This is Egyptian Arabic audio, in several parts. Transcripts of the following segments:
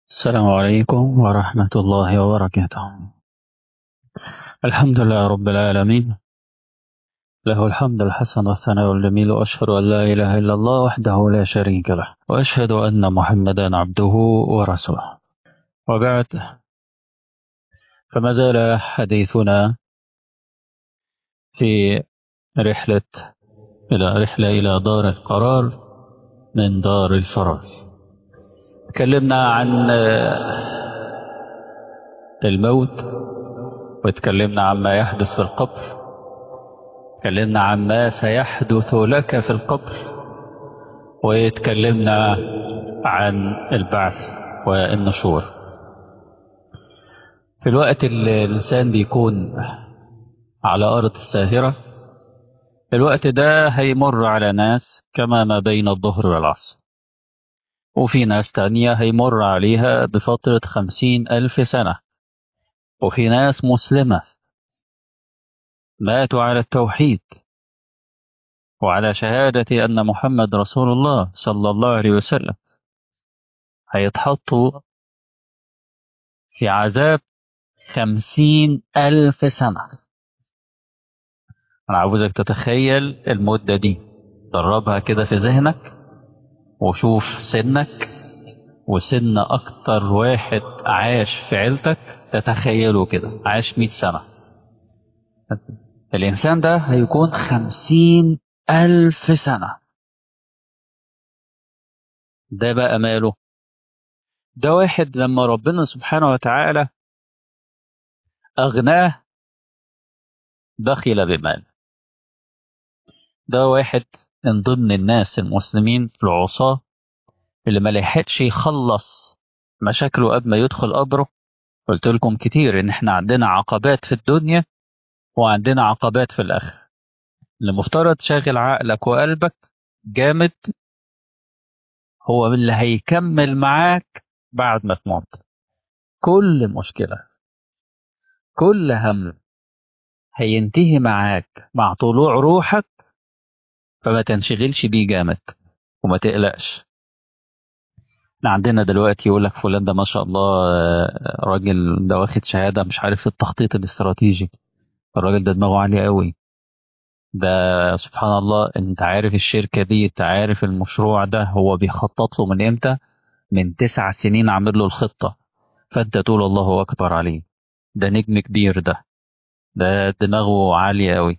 السلام عليكم ورحمة الله وبركاته الحمد لله رب العالمين له الحمد الحسن والثناء الجميل وأشهد أن لا إله إلا الله وحده لا شريك له وأشهد أن محمدا عبده ورسوله وبعد فما زال حديثنا في رحلة إلى رحلة إلى دار القرار من دار الفرار تكلمنا عن الموت وتكلمنا عما يحدث في القبر تكلمنا عن ما سيحدث لك في القبر وتكلمنا عن البعث والنشور في الوقت اللي الإنسان بيكون على أرض الساهرة الوقت ده هيمر على ناس كما ما بين الظهر والعصر وفي ناس تانية هيمر عليها بفترة خمسين ألف سنة وفي ناس مسلمة ماتوا على التوحيد وعلى شهادة أن محمد رسول الله صلى الله عليه وسلم هيتحطوا في عذاب خمسين ألف سنة أنا عاوزك تتخيل المدة دي دربها كده في ذهنك وشوف سنك وسن أكتر واحد عاش في عيلتك تتخيله كده عاش مئة سنة الإنسان ده هيكون خمسين ألف سنة ده بقى ماله ده واحد لما ربنا سبحانه وتعالى أغناه بخل بمال ده واحد من ضمن الناس المسلمين العصاة اللي ما لحقش يخلص مشاكله قبل ما يدخل قبره قلت لكم كتير ان احنا عندنا عقبات في الدنيا وعندنا عقبات في الاخره اللي مفترض شاغل عقلك وقلبك جامد هو اللي هيكمل معاك بعد ما تموت كل مشكلة كل هم هينتهي معاك مع طلوع روحك فما تنشغلش بيه جامد وما تقلقش احنا عندنا دلوقتي يقول لك فلان ده ما شاء الله راجل ده واخد شهاده مش عارف في التخطيط الاستراتيجي الراجل ده دماغه عاليه قوي ده سبحان الله انت عارف الشركه دي انت عارف المشروع ده هو بيخطط له من امتى من تسع سنين عامل له الخطه فانت تقول الله اكبر عليه ده نجم كبير ده ده دماغه عاليه قوي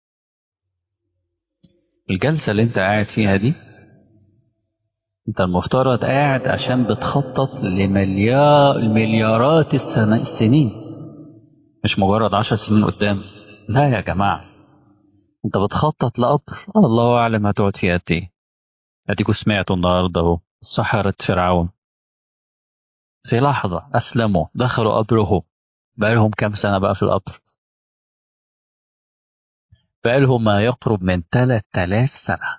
الجلسه اللي انت قاعد فيها دي انت المفترض قاعد عشان بتخطط لمليار المليارات السنة السنين مش مجرد عشر سنين قدام لا يا جماعة انت بتخطط لقبر الله اعلم هتقعد فيه قد ايه اديكوا سمعتوا النهارده اهو سحرة فرعون في لحظة أسلموا دخلوا قبره بقالهم كام سنة بقى في القبر بقالهم ما يقرب من 3000 سنة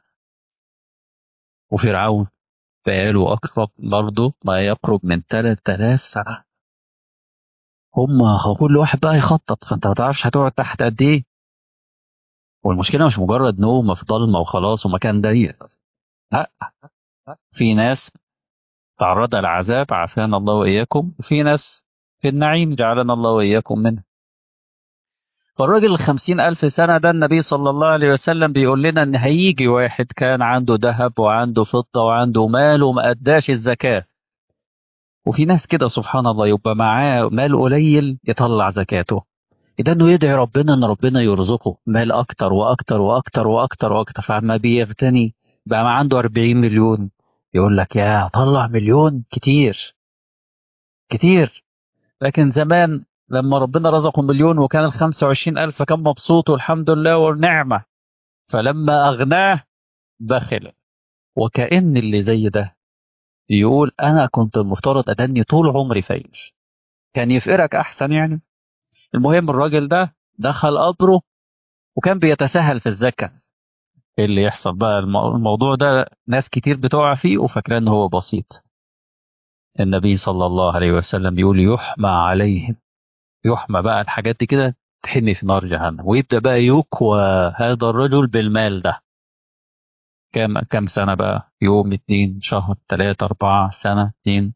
وفرعون بقاله أقرب برضه ما يقرب من 3000 سنة هم كل واحد بقى يخطط فأنت ما تعرفش هتقعد تحت قد إيه والمشكلة مش مجرد نوم في ضلمة وخلاص ومكان ضيق لا في ناس تعرض للعذاب عافانا الله وإياكم وفي ناس في النعيم جعلنا الله وإياكم منه فالراجل الخمسين ألف سنة ده النبي صلى الله عليه وسلم بيقول لنا إن هيجي واحد كان عنده ذهب وعنده فضة وعنده مال وما أداش الزكاة وفي ناس كده سبحان الله يبقى معاه مال قليل يطلع زكاته إذا إنه يدعي ربنا إن ربنا يرزقه مال أكتر وأكتر وأكتر وأكتر وأكتر فما بيغتني بقى ما عنده 40 مليون يقول لك يا طلع مليون كتير كتير لكن زمان لما ربنا رزقه مليون وكان ال 25 ألف فكان مبسوط والحمد لله والنعمة فلما أغناه بخل وكأن اللي زي ده يقول أنا كنت المفترض أدني طول عمري فايش كان يفقرك أحسن يعني المهم الراجل ده دخل قبره وكان بيتساهل في الزكاة ايه اللي يحصل بقى الموضوع ده ناس كتير بتقع فيه وفاكراه ان هو بسيط النبي صلى الله عليه وسلم بيقول يحمى عليهم يحمى بقى الحاجات دي كده تحمي في نار جهنم ويبدا بقى يكوى هذا الرجل بالمال ده كام كام سنه بقى يوم اتنين شهر تلاتة أربعة سنة اتنين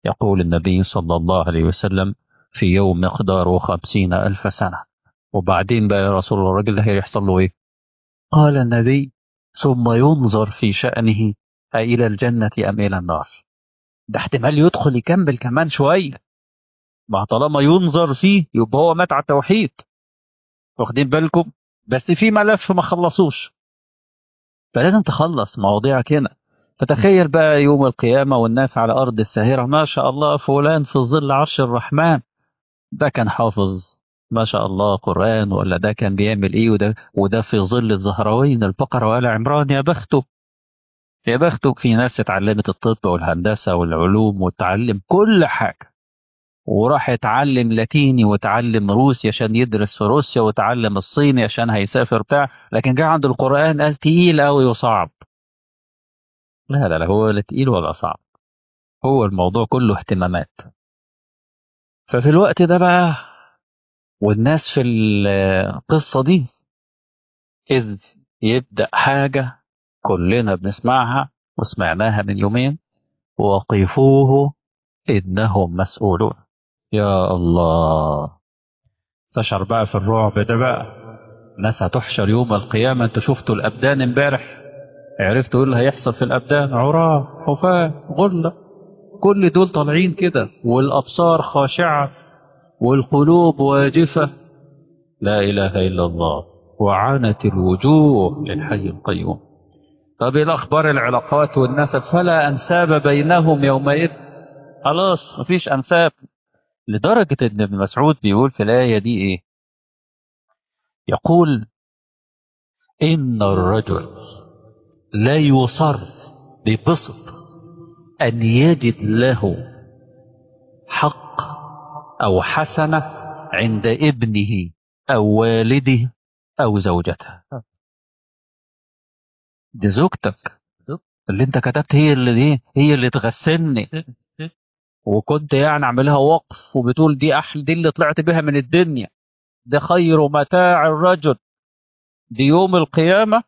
يقول النبي صلى الله عليه وسلم في يوم مقداره خمسين ألف سنة وبعدين بقى يا رسول الله الراجل ده هيحصل له إيه قال النبي ثم ينظر في شأنه أإلى الجنة أم إلى النار ده احتمال يدخل يكمل كمان شوية ما طالما ينظر فيه يبقى هو مات على التوحيد واخدين بالكم بس في ملف ما خلصوش فلازم تخلص مواضيعك هنا فتخيل بقى يوم القيامة والناس على أرض الساهرة ما شاء الله فلان في ظل عرش الرحمن ده كان حافظ ما شاء الله قرآن ولا ده كان بيعمل إيه وده وده في ظل الزهراوين البقرة وآل عمران يا بخته يا بخته في ناس اتعلمت الطب والهندسة والعلوم وتعلم كل حاجة وراح يتعلم لاتيني وتعلم روسي عشان يدرس في روسيا وتعلم الصيني عشان هيسافر بتاع لكن جه عند القرآن قال تقيل قوي وصعب لا لا لا هو لا تقيل ولا صعب هو الموضوع كله اهتمامات ففي الوقت ده بقى والناس في القصة دي إذ يبدأ حاجة كلنا بنسمعها وسمعناها من يومين وقفوه إنهم مسؤولون يا الله تشعر بقى في الرعب ده بقى ناس هتحشر يوم القيامة انتوا شفتوا الأبدان امبارح عرفتوا ايه اللي هيحصل في الأبدان عراة حفاة غلة كل دول طالعين كده والأبصار خاشعة والقلوب واجفة لا إله إلا الله وعانت الوجوه للحي القيوم طب إيه الأخبار العلاقات والنسب فلا أنساب بينهم يومئذ خلاص مفيش أنساب لدرجة إن ابن مسعود بيقول في الآية دي إيه يقول إن الرجل لا يصر ببسط أن يجد له حق أو حسنة عند ابنه أو والده أو زوجته دي زوجتك اللي انت كتبت هي اللي ايه هي اللي تغسلني وكنت يعني عاملها وقف وبتقول دي احل دي اللي طلعت بها من الدنيا ده خير متاع الرجل دي يوم القيامة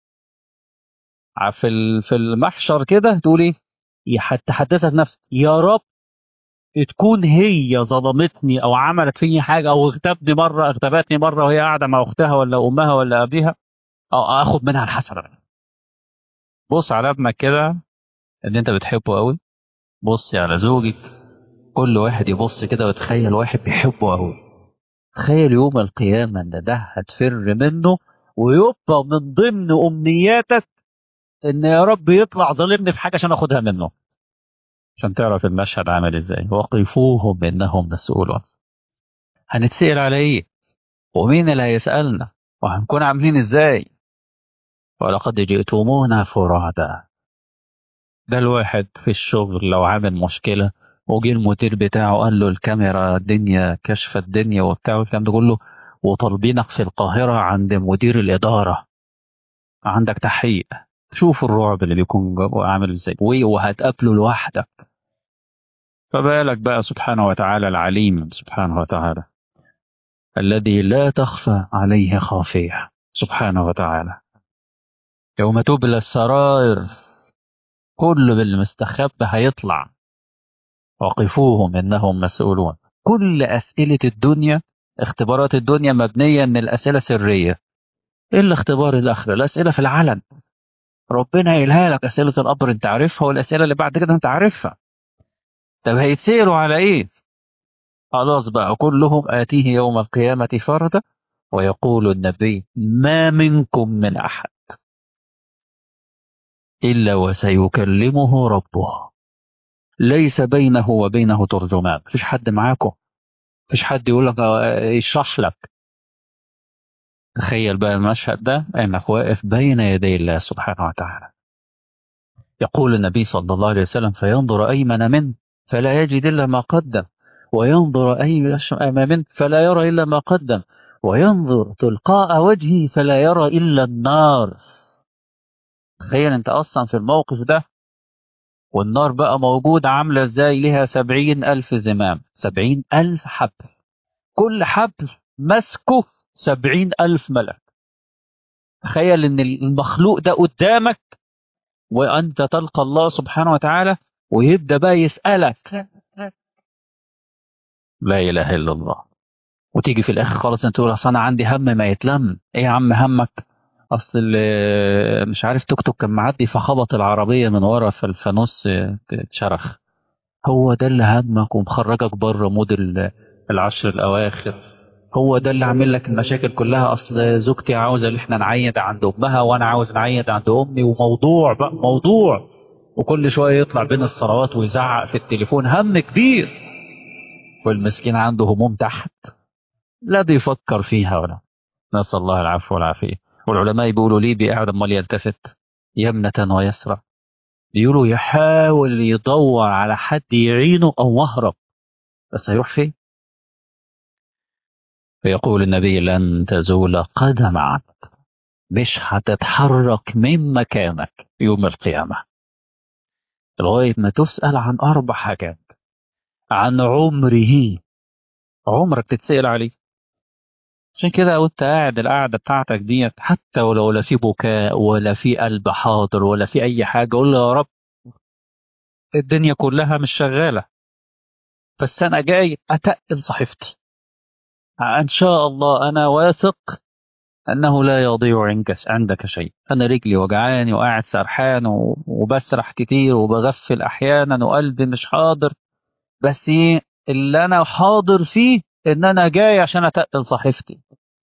في في المحشر كده تقول ايه تحدثت نفسك يا رب تكون هي ظلمتني او عملت فيني حاجه او اغتابني مره اغتابتني مره وهي قاعده مع اختها ولا امها ولا ابيها او اخد منها الحسنه بص على ابنك كده ان انت بتحبه قوي بصي على زوجك كل واحد يبص كده ويتخيل واحد بيحبه قوي تخيل يوم القيامه ان ده هتفر منه ويبقى من ضمن امنياتك ان يا رب يطلع ظالمني في حاجه عشان اخدها منه عشان تعرف المشهد عامل ازاي وقفوهم انهم مسؤولون هنتسأل على ايه ومين اللي هيسألنا وهنكون عاملين ازاي ولقد جئتمونا فرادا ده الواحد في الشغل لو عامل مشكلة وجي المدير بتاعه قال له الكاميرا الدنيا كشف الدنيا وبتاع والكلام ده كله وطالبينك في القاهرة عند مدير الإدارة عندك تحقيق شوف الرعب اللي بيكون عامل ازاي وهتقابله لوحدك فبالك بقى سبحانه وتعالى العليم سبحانه وتعالى الذي لا تخفى عليه خافية سبحانه وتعالى يوم تبلى السرائر كل بالمستخبى هيطلع وقفوهم إنهم مسؤولون كل أسئلة الدنيا اختبارات الدنيا مبنية إن الأسئلة سرية إلا اختبار الآخرة الأسئلة في العلن ربنا يلها لك أسئلة القبر أنت عارفها والأسئلة اللي بعد كده أنت عارفها طب هيتسألوا على إيه؟ خلاص بقى كلهم آتيه يوم القيامة فردا ويقول النبي ما منكم من أحد إلا وسيكلمه ربه ليس بينه وبينه ترجمان مفيش حد معاكم مفيش حد يقول لك يشرح لك تخيل بقى المشهد ده انك واقف بين يدي الله سبحانه وتعالى يقول النبي صلى الله عليه وسلم فينظر ايمن منه فلا يجد الا ما قدم وينظر ايمن منه فلا يرى الا ما قدم وينظر تلقاء وجهه فلا يرى الا النار تخيل انت اصلا في الموقف ده والنار بقى موجودة عاملة ازاي لها سبعين ألف زمام سبعين ألف حبل كل حبل مسكه سبعين ألف ملك تخيل ان المخلوق ده قدامك وانت تلقى الله سبحانه وتعالى ويبدأ بقى يسألك لا اله الا الله وتيجي في الاخر خالص انت تقول اصل انا عندي هم ما يتلم ايه يا عم همك اصل ال- مش عارف توك توك كان معدي فخبط العربيه من ورا فالفانوس اتشرخ هو ده اللي همك ومخرجك بره مود ال- العشر الاواخر هو ده اللي عامل لك المشاكل كلها اصل زوجتي عاوزه ان احنا نعيد عند امها وانا عاوز نعيد عند امي وموضوع بقى موضوع وكل شويه يطلع بين الصلوات ويزعق في التليفون هم كبير والمسكين عنده هموم تحت لا بيفكر فيها ولا نسال الله العفو والعافيه والعلماء بيقولوا ليه بيقعد امال يلتفت يمنة ويسرى بيقولوا يحاول يدور على حد يعينه او مهرب بس هيروح فين فيقول النبي لن تزول قدم عبد مش هتتحرك من مكانك يوم القيامة لغاية ما تسأل عن أربع حاجات عن عمره عمرك تتسأل عليه عشان كده وانت قاعد القعدة بتاعتك ديت حتى ولو لا في بكاء ولا في قلب حاضر ولا في أي حاجة قول له يا رب الدنيا كلها مش شغالة بس أنا جاي أتقل صحيفتي إن شاء الله أنا واثق أنه لا يضيع عندك عندك شيء أنا رجلي وجعاني وقاعد سرحان و- وبسرح كتير وبغفل أحيانا وقلبي مش حاضر بس إيه اللي أنا حاضر فيه إن أنا جاي عشان أتقل صحيفتي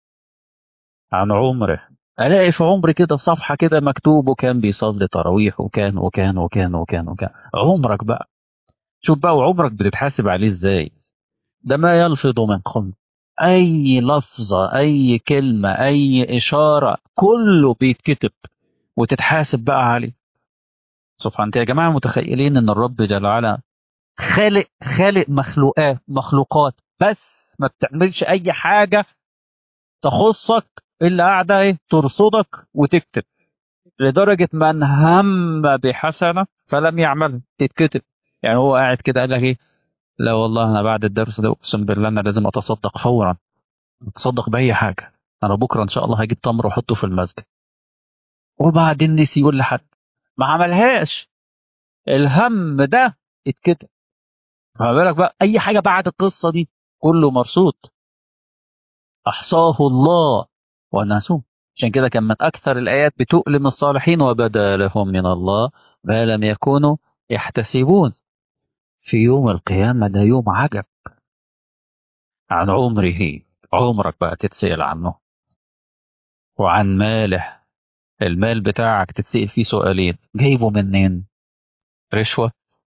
عن عمره ألاقي في عمري كده في صفحة كده مكتوب وكان بيصلي تراويح وكان وكان وكان وكان وكان عمرك بقى شوف بقى وعمرك بتتحاسب عليه إزاي ده ما يلفظ من قول أي لفظة أي كلمة أي إشارة كله بيتكتب وتتحاسب بقى عليه سبحان الله يا جماعة متخيلين إن الرب جل وعلا خالق خالق مخلوقات مخلوقات بس ما بتعملش أي حاجة تخصك إلا قاعدة إيه ترصدك وتكتب لدرجة من هم بحسنة فلم يعملها تتكتب يعني هو قاعد كده قال لك إيه لا والله أنا بعد الدرس ده أقسم بالله أنا لازم أتصدق فورا أتصدق بأي حاجة أنا بكرة إن شاء الله هجيب تمر وأحطه في المسجد وبعدين نسي يقول لحد ما عملهاش الهم ده اتكتب فما بالك بقى أي حاجة بعد القصة دي كله مرصود أحصاه الله ونسوه عشان كده كان من أكثر الآيات بتؤلم الصالحين وبدا لهم من الله ما لم يكونوا يحتسبون في يوم القيامة ده يوم عجب عن عمره عمرك بقى تتسأل عنه وعن ماله المال بتاعك تتسأل فيه سؤالين جايبه منين رشوة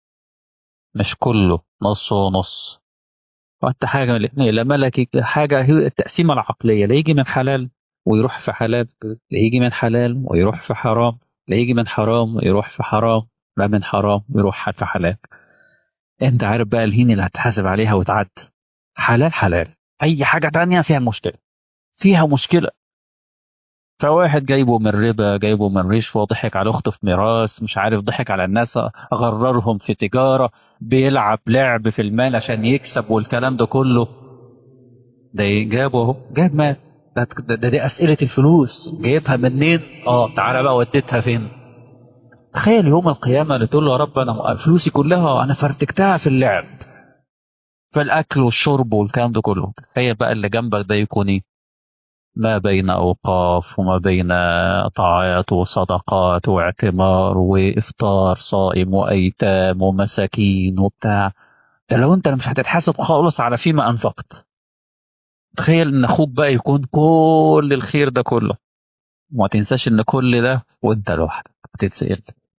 مش كله نص ونص وانت حاجة من الاثنين لا ملكي حاجة هي التقسيمة العقلية لا يجي من حلال ويروح في حلال لا يجي من حلال ويروح في حرام لا يجي من حرام ويروح في حرام لا من حرام ويروح في حلال انت عارف بقى الهين اللي هتحاسب عليها وتعدي حلال حلال اي حاجة تانية فيها مشكلة فيها مشكلة فواحد جايبه من ربا جايبه من رشوة ضحك على اخته في ميراث مش عارف ضحك على الناس غررهم في تجارة بيلعب لعب في المال عشان يكسب والكلام ده كله ده جابه اهو جاب مال ده, ده, ده دي اسئلة الفلوس جايبها منين اه تعالى بقى وديتها فين تخيل يوم القيامة اللي تقول له يا رب انا فلوسي كلها انا فرتكتها في اللعب في الاكل والشرب والكلام ده كله تخيل بقى اللي جنبك ده يكون ايه ما بين أوقاف وما بين طاعات وصدقات واعتمار وإفطار صائم وأيتام ومساكين وبتاع ده لو أنت مش هتتحاسب خالص على فيما أنفقت تخيل إن أخوك بقى يكون كل الخير ده كله وما تنساش إن كل ده وأنت لوحدك هتتسأل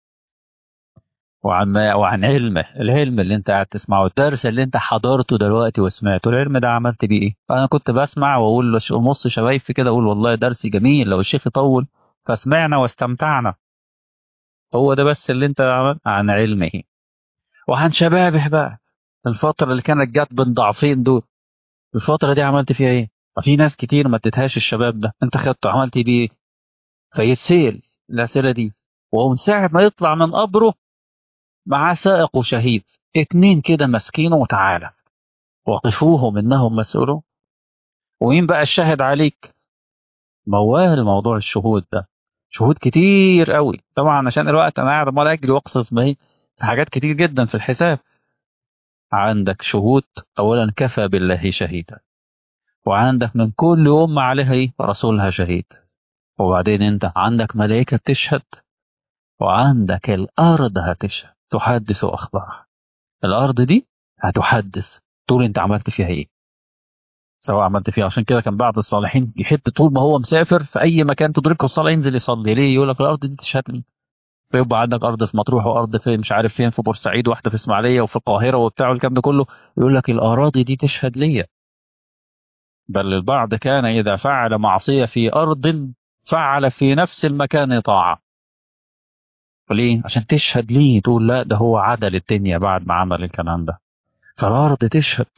وعن وعن علمه العلم اللي انت قاعد تسمعه الدرس اللي انت حضرته دلوقتي وسمعته العلم ده عملت بيه ايه انا كنت بسمع واقول نص شبايفي كده اقول والله درس جميل لو الشيخ يطول فسمعنا واستمتعنا هو ده بس اللي انت عمل عن علمه وعن شبابه بقى الفترة اللي كانت جت بين ضعفين دول الفترة دي عملت فيها ايه في ناس كتير ما اديتهاش الشباب ده انت خدته عملت بيه ايه فيتسأل الأسئلة دي ومن ساعة ما يطلع من قبره معاه سائق وشهيد اتنين كده ماسكينه وتعالى وقفوهم انهم مسؤولون ومين بقى الشاهد عليك موال موضوع الشهود ده شهود كتير قوي طبعا عشان الوقت انا قاعد امال اجري واقصص ما هي في حاجات كتير جدا في الحساب عندك شهود اولا كفى بالله شهيدا وعندك من كل امه عليها ايه رسولها شهيد وبعدين انت عندك ملائكه بتشهد وعندك الارض هتشهد تحدث اخبارها الارض دي هتحدث تقول انت عملت فيها ايه سواء عملت فيها عشان كده كان بعض الصالحين يحب طول ما هو مسافر في اي مكان تدركه الصلاه ينزل يصلي ليه يقول لك الارض دي تشهد لي فيبقى عندك ارض في مطروح وارض في مش عارف فين في بورسعيد واحده في اسماعيليه وفي القاهره وبتاع والكلام ده كله يقول لك الاراضي دي تشهد ليا بل البعض كان اذا فعل معصيه في ارض فعل في نفس المكان طاعه ليه؟ عشان تشهد ليه تقول لا ده هو عدل الدنيا بعد ما عمل الكلام ده فالارض تشهد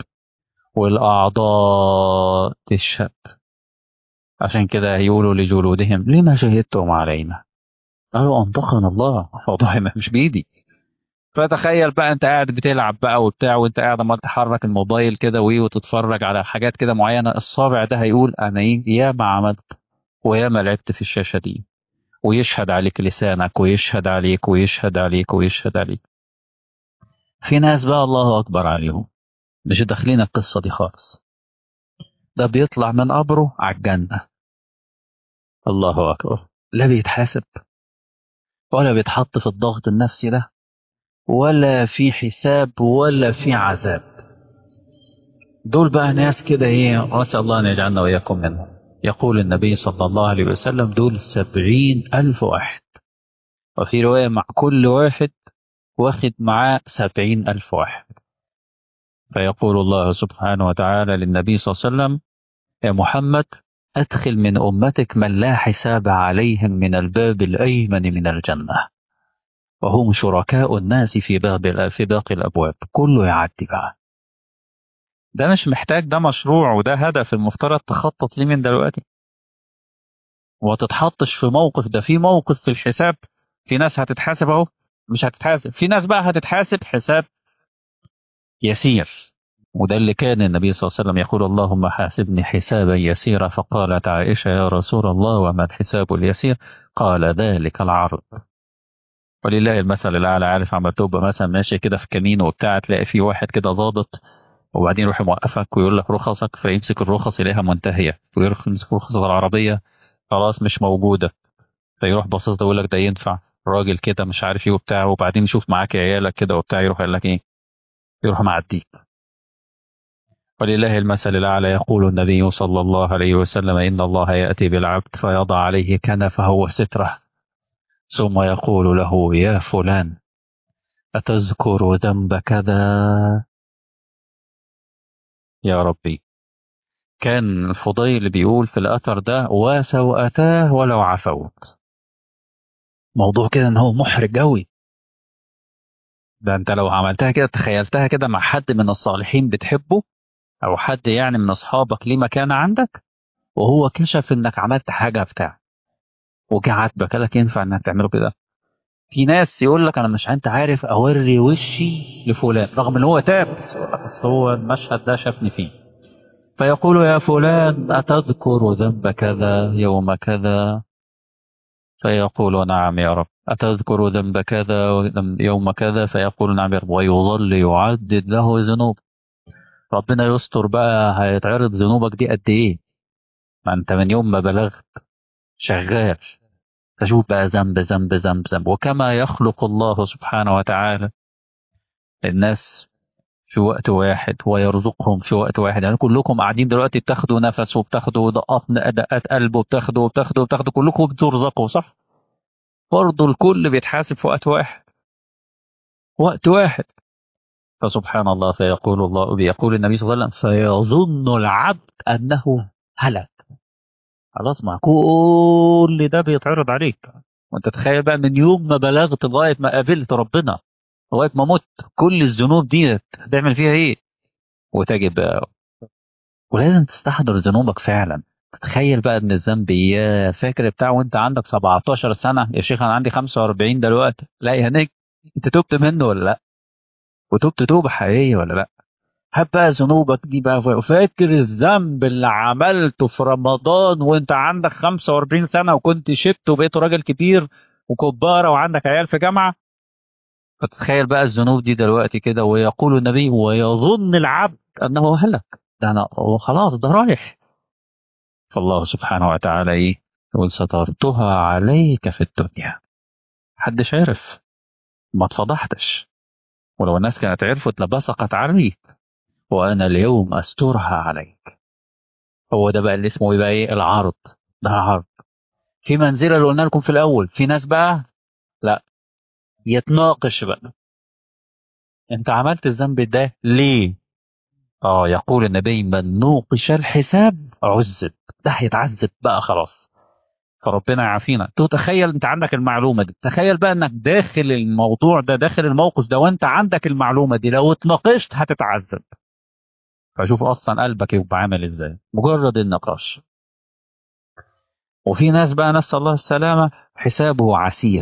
والاعضاء تشهد عشان كده يقولوا لجلودهم لما شهدتم علينا قالوا انطقنا الله موضوع مش بايدي فتخيل بقى انت قاعد بتلعب بقى وبتاع وانت قاعد عمال تحرك الموبايل كده وايه وتتفرج على حاجات كده معينه الصابع ده هيقول انا ايه يا ما عملت ويا ما لعبت في الشاشه دي ويشهد عليك لسانك ويشهد عليك ويشهد عليك ويشهد عليك في ناس بقى الله اكبر عليهم مش داخلين القصه دي خالص ده بيطلع من قبره على الجنه الله اكبر لا بيتحاسب ولا بيتحط في الضغط النفسي ده ولا في حساب ولا في عذاب دول بقى ناس كده ايه نسأل الله أن يجعلنا وإياكم منهم يقول النبي صلى الله عليه وسلم دول سبعين ألف واحد وفي رواية مع كل واحد واخد معاه سبعين ألف واحد فيقول الله سبحانه وتعالى للنبي صلى الله عليه وسلم يا محمد أدخل من أمتك من لا حساب عليهم من الباب الأيمن من الجنة وهم شركاء الناس في باب في باقي الابواب كله يعدي بقى ده مش محتاج ده مشروع وده هدف المفترض تخطط ليه من دلوقتي وما تتحطش في موقف ده في موقف في الحساب في ناس هتتحاسب اهو مش هتتحاسب في ناس بقى هتتحاسب حساب يسير وده اللي كان النبي صلى الله عليه وسلم يقول اللهم حاسبني حسابا يسيرا فقالت عائشة يا رسول الله وما الحساب اليسير قال ذلك العرض ولله المثل الاعلى عارف عم تبقى مثلا ماشي كده في كمين وبتاع تلاقي في واحد كده ضابط وبعدين يروح موقفك ويقول لك رخصك فيمسك الرخص يلاقيها منتهيه ويروح يمسك رخص العربيه خلاص مش موجوده فيروح باصص ده يقول لك ده ينفع راجل كده مش عارف ايه وبتاع وبعدين يشوف معاك عيالك كده وبتاع يروح يقول لك ايه يروح معديك ولله المثل الأعلى يقول النبي صلى الله عليه وسلم إن الله يأتي بالعبد فيضع عليه كنفه وستره ثم يقول له يا فلان أتذكر ذنب كذا يا ربي كان الفضيل بيقول في الأثر ده وسوءتاه ولو عفوت موضوع كده ان هو محرج قوي ده انت لو عملتها كده تخيلتها كده مع حد من الصالحين بتحبه او حد يعني من اصحابك ليه مكانه عندك وهو كشف انك عملت حاجه بتاع وجه عاتبك قالك ينفع انك تعمله كده في ناس يقول لك انا مش انت عارف اوري وشي لفلان رغم ان هو تاب بس هو المشهد ده شافني فيه فيقول يا فلان اتذكر ذنب كذا يوم كذا فيقول نعم يا رب أتذكر ذنب كذا يوم كذا فيقول نعم يا رب ويظل يعدد له ذنوب ربنا يستر بقى هيتعرض ذنوبك دي قد ايه ما انت من يوم ما بلغت شغال تشوف بقى ذنب ذنب ذنب ذنب وكما يخلق الله سبحانه وتعالى الناس في وقت واحد ويرزقهم في وقت واحد يعني كلكم قاعدين دلوقتي بتاخدوا نفس وبتاخدوا دقات دقات قلب وبتاخدوا وبتاخدوا وبتاخدوا كلكم بترزقوا صح؟ برضه الكل بيتحاسب في وقت واحد وقت واحد فسبحان الله فيقول الله بيقول النبي صلى الله عليه وسلم فيظن العبد انه هلك خلاص ما كل ده بيتعرض عليك وانت تخيل بقى من يوم ما بلغت لغايه ما قابلت ربنا لغايه ما مت كل الذنوب دي هتعمل فيها ايه وتجد بقى ولازم تستحضر ذنوبك فعلا تخيل بقى ان الذنب يا فاكر بتاع وانت عندك 17 سنه يا شيخ انا عندي 45 دلوقتي لا يهنيك انت تبت منه ولا لا وتبت توبه حقيقيه ولا لا هات بقى ذنوبك دي بقى فاكر الذنب اللي عملته في رمضان وانت عندك 45 سنه وكنت شبت وبقيت راجل كبير وكباره وعندك عيال في جامعه فتخيل بقى الذنوب دي دلوقتي كده ويقول النبي ويظن العبد أنه هلك ده أنا هو خلاص ده رايح فالله سبحانه وتعالى إيه يقول سترتها عليك في الدنيا محدش عرف ما اتفضحتش ولو الناس كانت عرفت لبصقت عليك وأنا اليوم أسترها عليك هو ده بقى اللي اسمه يبقى إيه العرض ده عرض في منزلة اللي قلنا لكم في الأول في ناس بقى لا يتناقش بقى أنت عملت الذنب ده ليه؟ آه يقول النبي من نوقش الحساب عذب ده هيتعذب بقى خلاص فربنا يعافينا تخيل انت عندك المعلومه دي تخيل بقى انك داخل الموضوع ده داخل الموقف ده وانت عندك المعلومه دي لو اتناقشت هتتعذب فشوف اصلا قلبك يبقى عامل ازاي مجرد النقاش وفي ناس بقى نسال الله السلامه حسابه عسير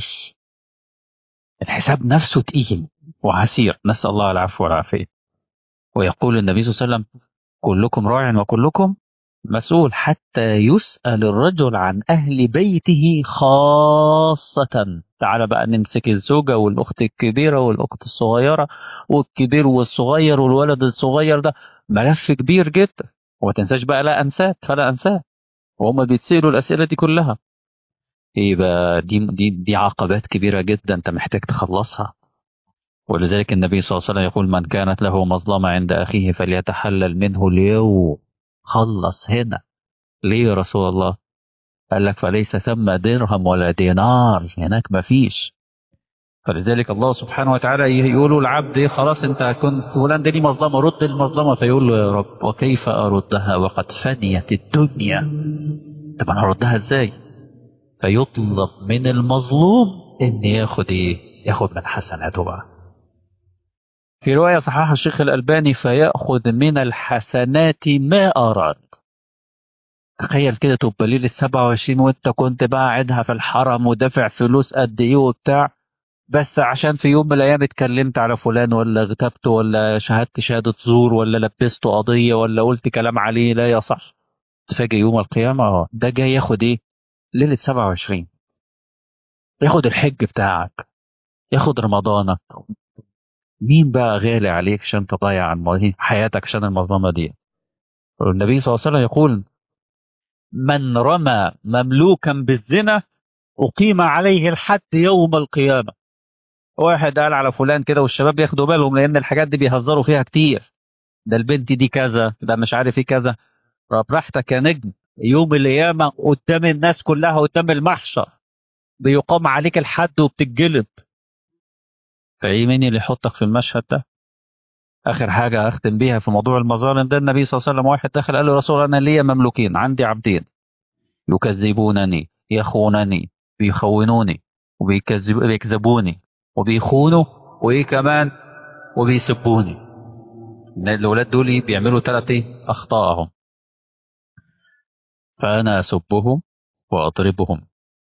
الحساب نفسه تقيل وعسير نسال الله العفو والعافيه ويقول النبي صلى الله عليه وسلم كلكم راع وكلكم مسؤول حتى يسأل الرجل عن أهل بيته خاصة تعال بقى نمسك الزوجة والأخت الكبيرة والأخت الصغيرة والكبير والصغير والولد الصغير ده ملف كبير جدا وما تنساش بقى لا أنسات فلا أنسات وهم بيتسألوا الأسئلة دي كلها إيه بقى دي, دي, دي عقبات كبيرة جدا أنت محتاج تخلصها ولذلك النبي صلى الله عليه وسلم يقول من كانت له مظلمة عند أخيه فليتحلل منه اليوم خلص هنا ليه يا رسول الله قال لك فليس ثم درهم ولا دينار هناك ما فيش فلذلك الله سبحانه وتعالى يقول العبد خلاص انت كنت فلان دي مظلمه رد المظلمه فيقول له يا رب وكيف اردها وقد فنيت الدنيا طب انا هردها ازاي فيطلب من المظلوم ان ياخد ايه ياخد من حسناته بقى في رواية صححها الشيخ الألباني فيأخذ من الحسنات ما أراد تخيل كده تبقى ليلة 27 وانت كنت بقى قاعدها في الحرم ودافع فلوس قد ايه وبتاع بس عشان في يوم من الايام اتكلمت على فلان ولا اغتبته ولا شهدت شهادة زور ولا لبسته قضية ولا قلت كلام عليه لا يصح تفاجئ يوم القيامة اه ده جاي ياخد ايه ليلة 27 ياخد الحج بتاعك ياخد رمضانك مين بقى غالي عليك عشان تضيع عن حياتك عشان المظلمة دي النبي صلى الله عليه وسلم يقول من رمى مملوكا بالزنا أقيم عليه الحد يوم القيامة واحد قال على فلان كده والشباب ياخدوا بالهم لأن الحاجات دي بيهزروا فيها كتير ده البنت دي كذا ده مش عارف ايه كذا براحتك يا نجم يوم القيامة قدام الناس كلها قدام المحشر بيقام عليك الحد وبتتجلد فايه مين اللي يحطك في المشهد ده اخر حاجه اختم بيها في موضوع المظالم ده النبي صلى الله عليه وسلم واحد دخل قال له رسول انا ليا مملوكين عندي عبدين يكذبونني يخونني بيخونوني وبيكذبوني وبيخونوا وايه كمان وبيسبوني الاولاد دول بيعملوا ثلاث ايه اخطائهم فانا اسبهم واضربهم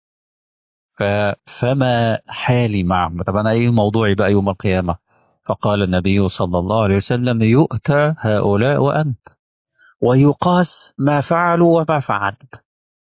فما حالي معهم طب انا ايه موضوعي بقى يوم القيامه فقال النبي صلى الله عليه وسلم يؤتى هؤلاء وانت ويقاس ما فعلوا وما فعلت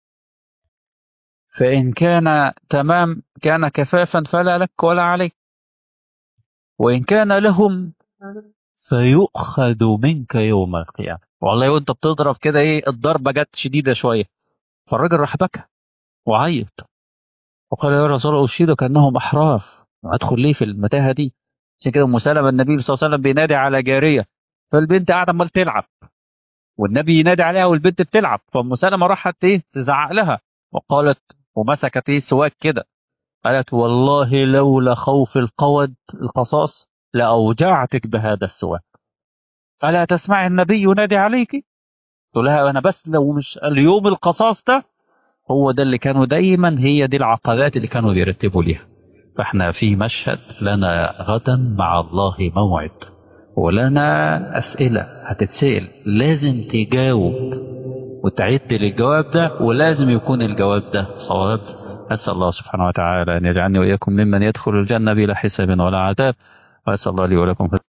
فان كان تمام كان كفافا فلا لك ولا عليك وان كان لهم فيؤخذ منك يوم القيامه والله وانت بتضرب كده ايه الضربه جت شديده شويه فالراجل راح بكى وعيط وقال يا رسول الله أشهدك أنهم أحراف أدخل ليه في المتاهة دي عشان كده أم سلمة النبي صلى الله عليه وسلم بينادي على جارية فالبنت قاعدة عمال تلعب والنبي ينادي عليها والبنت بتلعب فأم سلمة راحت إيه تزعق لها وقالت ومسكت إيه سواك كده قالت والله لولا خوف القود القصاص لأوجعتك بهذا السواك ألا تسمع النبي ينادي عليك تقول لها أنا بس لو مش اليوم القصاص ده هو ده اللي كانوا دايما هي دي العقبات اللي كانوا بيرتبوا ليها فاحنا في مشهد لنا غدا مع الله موعد ولنا أسئلة هتتسأل لازم تجاوب وتعد للجواب ده ولازم يكون الجواب ده صواب أسأل الله سبحانه وتعالى أن يجعلني وإياكم ممن يدخل الجنة بلا حساب ولا عذاب وأسأل الله لي ولكم